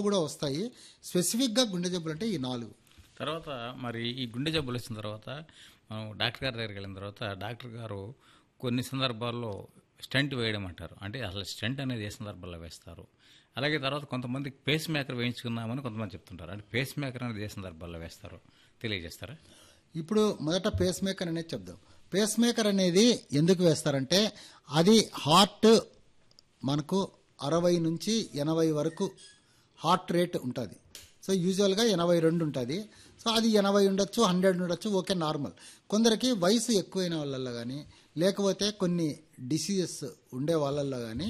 కూడా వస్తాయి స్పెసిఫిక్గా గుండె జబ్బులు అంటే ఈ నాలుగు తర్వాత మరి ఈ గుండె జబ్బులు వచ్చిన తర్వాత మనం డాక్టర్ గారి దగ్గరికి వెళ్ళిన తర్వాత డాక్టర్ గారు కొన్ని సందర్భాల్లో స్టంట్ వేయడం అంటారు అంటే అసలు స్టంట్ అనేది ఏ సందర్భాల్లో వేస్తారు అలాగే తర్వాత కొంతమంది పేస్ మేకర్ వేయించుకుందామని కొంతమంది చెప్తుంటారు అంటే పేస్ మేకర్ అనేది ఏ సందర్భాల్లో వేస్తారు తెలియజేస్తారా ఇప్పుడు మొదట పేస్ మేకర్ అనేది చెప్దాం పేస్ మేకర్ అనేది ఎందుకు వేస్తారంటే అది హార్ట్ మనకు అరవై నుంచి ఎనభై వరకు హార్ట్ రేట్ ఉంటుంది సో యూజువల్గా ఎనభై రెండు ఉంటుంది సో అది ఎనభై ఉండొచ్చు హండ్రెడ్ ఉండొచ్చు ఓకే నార్మల్ కొందరికి వయసు ఎక్కువైన వాళ్ళల్లో కానీ లేకపోతే కొన్ని డిసీజెస్ ఉండే వాళ్ళల్లో కానీ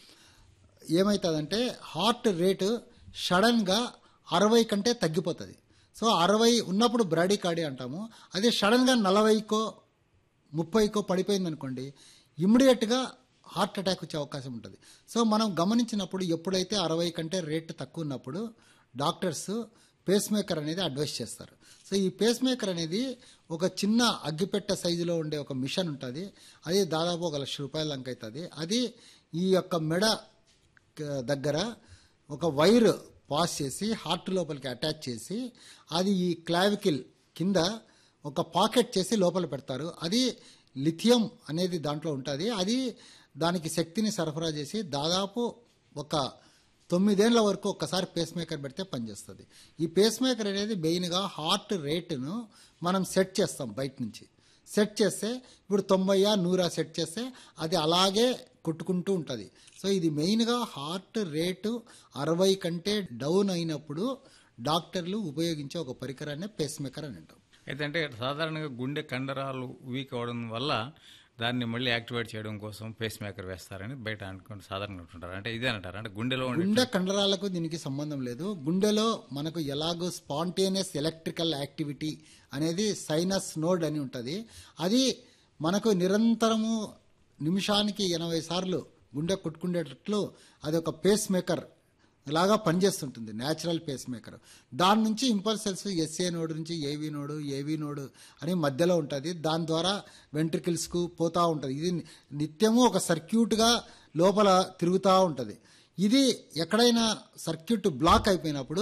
ఏమవుతుందంటే హార్ట్ రేటు సడన్గా అరవై కంటే తగ్గిపోతుంది సో అరవై ఉన్నప్పుడు బ్రాడీకార్డి అంటాము అదే సడన్గా నలభైకో ముప్పైకో పడిపోయింది అనుకోండి ఇమ్మీడియట్గా హార్ట్ అటాక్ వచ్చే అవకాశం ఉంటుంది సో మనం గమనించినప్పుడు ఎప్పుడైతే అరవై కంటే రేట్ తక్కువ ఉన్నప్పుడు డాక్టర్స్ పేస్ మేకర్ అనేది అడ్వైస్ చేస్తారు సో ఈ పేస్ మేకర్ అనేది ఒక చిన్న అగ్గిపెట్ట సైజులో ఉండే ఒక మిషన్ ఉంటుంది అది దాదాపు ఒక లక్ష రూపాయల లంక అవుతుంది అది ఈ యొక్క మెడ క- దగ్గర ఒక వైర్ పాస్ చేసి హార్ట్ లోపలికి అటాచ్ చేసి అది ఈ క్లావికిల్ కింద ఒక పాకెట్ చేసి లోపల పెడతారు అది లిథియం అనేది దాంట్లో ఉంటుంది అది దానికి శక్తిని సరఫరా చేసి దాదాపు ఒక తొమ్మిదేళ్ల వరకు ఒక్కసారి పేస్ మేకర్ పెడితే పనిచేస్తుంది ఈ పేస్ మేకర్ అనేది మెయిన్గా హార్ట్ రేటును మనం సెట్ చేస్తాం బయట నుంచి సెట్ చేస్తే ఇప్పుడు తొంభైయా నూరా సెట్ చేస్తే అది అలాగే కొట్టుకుంటూ ఉంటుంది సో ఇది మెయిన్గా హార్ట్ రేటు అరవై కంటే డౌన్ అయినప్పుడు డాక్టర్లు ఉపయోగించే ఒక పరికరాన్ని పేస్ మేకర్ అని అంటాం అయితే అంటే సాధారణంగా గుండె కండరాలు వీక్ అవడం వల్ల దాన్ని మళ్ళీ యాక్టివేట్ చేయడం కోసం పేస్ మేకర్ వేస్తారని బయట అనుకుంటే సాధారణంగా ఉంటుంటారు అంటే ఇదే అంటారు అంటే గుండెలో ఉండే గుండె కండరాలకు దీనికి సంబంధం లేదు గుండెలో మనకు ఎలాగో స్పాంటేనియస్ ఎలక్ట్రికల్ యాక్టివిటీ అనేది సైనస్ నోడ్ అని ఉంటుంది అది మనకు నిరంతరము నిమిషానికి ఎనభై సార్లు గుండె కొట్టుకునేటట్లు అది ఒక పేస్ మేకర్ లాగా పనిచేస్తుంటుంది న్యాచురల్ పేస్ మేకర్ దాని నుంచి ఇంపల్సెల్స్ ఎస్ఏ నోడ్ నుంచి ఏవి నోడు ఏవి నోడు అని మధ్యలో ఉంటుంది దాని ద్వారా వెంట్రికల్స్కు పోతూ ఉంటుంది ఇది నిత్యము ఒక సర్క్యూట్గా లోపల తిరుగుతూ ఉంటుంది ఇది ఎక్కడైనా సర్క్యూట్ బ్లాక్ అయిపోయినప్పుడు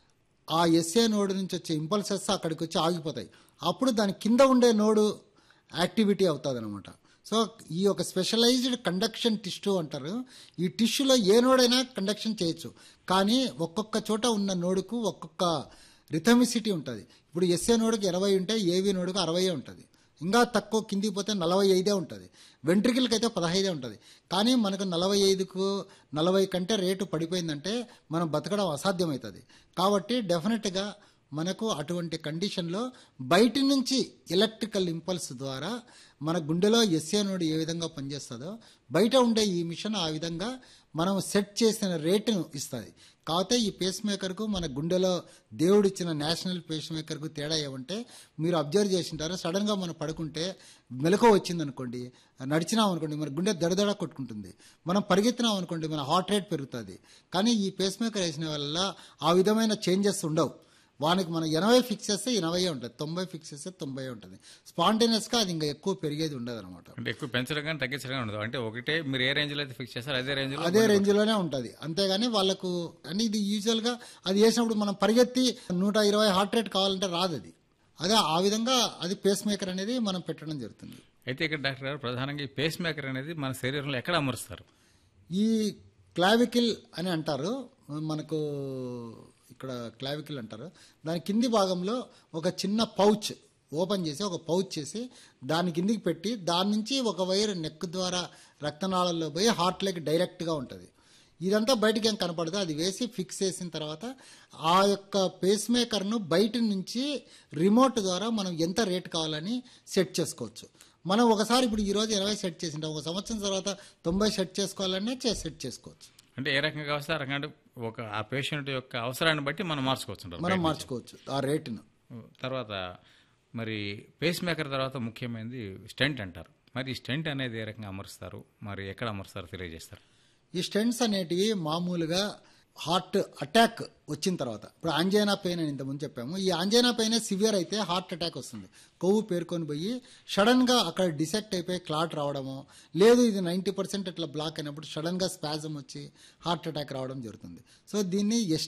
ఆ ఎస్ఏ నోడ్ నుంచి వచ్చే ఇంపల్సెస్ అక్కడికి వచ్చి ఆగిపోతాయి అప్పుడు దాని కింద ఉండే నోడు యాక్టివిటీ అవుతుంది అనమాట సో ఈ ఒక స్పెషలైజ్డ్ కండక్షన్ టిష్యూ అంటారు ఈ టిష్యూలో ఏ నోడైనా కండక్షన్ చేయొచ్చు కానీ ఒక్కొక్క చోట ఉన్న నోడుకు ఒక్కొక్క రిథమిసిటీ ఉంటుంది ఇప్పుడు ఎస్ఏ నోడుకు ఇరవై ఉంటే ఏవి నోడుకు అరవై ఉంటుంది ఇంకా తక్కువ కిందికి పోతే నలభై ఐదే ఉంటుంది వెంట్రికలకి అయితే పదహైదే ఉంటుంది కానీ మనకు నలభై ఐదుకు నలభై కంటే రేటు పడిపోయిందంటే మనం బతకడం అసాధ్యమవుతుంది కాబట్టి డెఫినెట్గా మనకు అటువంటి కండిషన్లో బయటి నుంచి ఎలక్ట్రికల్ ఇంపల్స్ ద్వారా మన గుండెలో ఎస్ఏ నోడు ఏ విధంగా పనిచేస్తుందో బయట ఉండే ఈ మిషన్ ఆ విధంగా మనం సెట్ చేసిన రేటును ఇస్తుంది కాకపోతే ఈ పేస్ మేకర్కు మన గుండెలో దేవుడిచ్చిన నేషనల్ పేస్ మేకర్కు తేడా ఏమంటే మీరు అబ్జర్వ్ చేసింటారు సడన్గా మనం పడుకుంటే మెలకువ వచ్చింది అనుకోండి నడిచినాం అనుకోండి మన గుండె దడదడ కొట్టుకుంటుంది మనం పరిగెత్తినాం అనుకోండి మన హార్ట్ రేట్ పెరుగుతుంది కానీ ఈ పేస్ మేకర్ వేసిన వల్ల ఆ విధమైన చేంజెస్ ఉండవు వానికి మనం ఎనభై ఫిక్స్ చేస్తే ఎనభై ఉంటుంది తొంభై ఫిక్స్ చేస్తే తొంభై ఉంటుంది స్పాంటేనియస్గా అది ఇంకా ఎక్కువ పెరిగేది ఉండదు అనమాట అంటే ఎక్కువ పెంచడం కానీ తగ్గించడం కానీ ఉండదు అంటే ఒకటే మీరు ఏ రేంజ్ లో అయితే ఫిక్స్ చేస్తారో అదే రేంజ్ లో అదే రేంజ్లోనే ఉంటుంది అంతేగాని వాళ్ళకు అని ఇది యూజువల్గా అది వేసినప్పుడు మనం పరిగెత్తి నూట ఇరవై హార్ట్ రేట్ కావాలంటే రాదు అది అదే ఆ విధంగా అది పేస్ మేకర్ అనేది మనం పెట్టడం జరుగుతుంది అయితే ఇక్కడ డాక్టర్ గారు ప్రధానంగా ఈ పేస్ మేకర్ అనేది మన శరీరంలో ఎక్కడ అమరుస్తారు ఈ క్లావికిల్ అని అంటారు మనకు ఇక్కడ క్లావికిల్ అంటారు దాని కింది భాగంలో ఒక చిన్న పౌచ్ ఓపెన్ చేసి ఒక పౌచ్ చేసి దాని కిందికి పెట్టి దాని నుంచి ఒక వైర్ నెక్ ద్వారా రక్తనాళాల్లో పోయి హార్ట్లోకి డైరెక్ట్గా ఉంటుంది ఇదంతా బయటికి ఏం కనపడదు అది వేసి ఫిక్స్ చేసిన తర్వాత ఆ యొక్క పేస్ మేకర్ను బయట నుంచి రిమోట్ ద్వారా మనం ఎంత రేట్ కావాలని సెట్ చేసుకోవచ్చు మనం ఒకసారి ఇప్పుడు ఈ రోజు ఇరవై సెట్ చేసింటాం ఒక సంవత్సరం తర్వాత తొంభై సెట్ చేసుకోవాలనే చే- సెట్ చేసుకోవచ్చు అంటే ఏ రకంగా వస్తే ఆ రకంగా ఒక ఆ పేషెంట్ యొక్క అవసరాన్ని బట్టి మనం మార్చుకోవచ్చు అంటారు. మనం మార్చుకోవచ్చు ఆ రేటును తర్వాత మరి పేస్ మేకర్ తర్వాత ముఖ్యమైనది స్టెంట్ అంటారు మరి ఈ స్టెంట్ అనేది ఏ రకంగా అమరుస్తారు మరి ఎక్కడ అమరుస్తారో తెలియజేస్తారు ఈ స్టెంట్స్ అనేటివి మామూలుగా హార్ట్ అటాక్ వచ్చిన తర్వాత ఇప్పుడు ఆంజైనా పెయిన్ అని ఇంతకుముందు చెప్పాము ఈ ఆంజైనా పెయిన్ సివియర్ అయితే హార్ట్ అటాక్ వస్తుంది కొవ్వు పేరుకొని పోయి సడన్ గా అక్కడ డిసెక్ట్ అయిపోయి క్లాట్ రావడము లేదు ఇది నైంటీ పర్సెంట్ ఇట్లా బ్లాక్ అయినప్పుడు సడన్ గా స్పాజం వచ్చి హార్ట్ అటాక్ రావడం జరుగుతుంది సో దీన్ని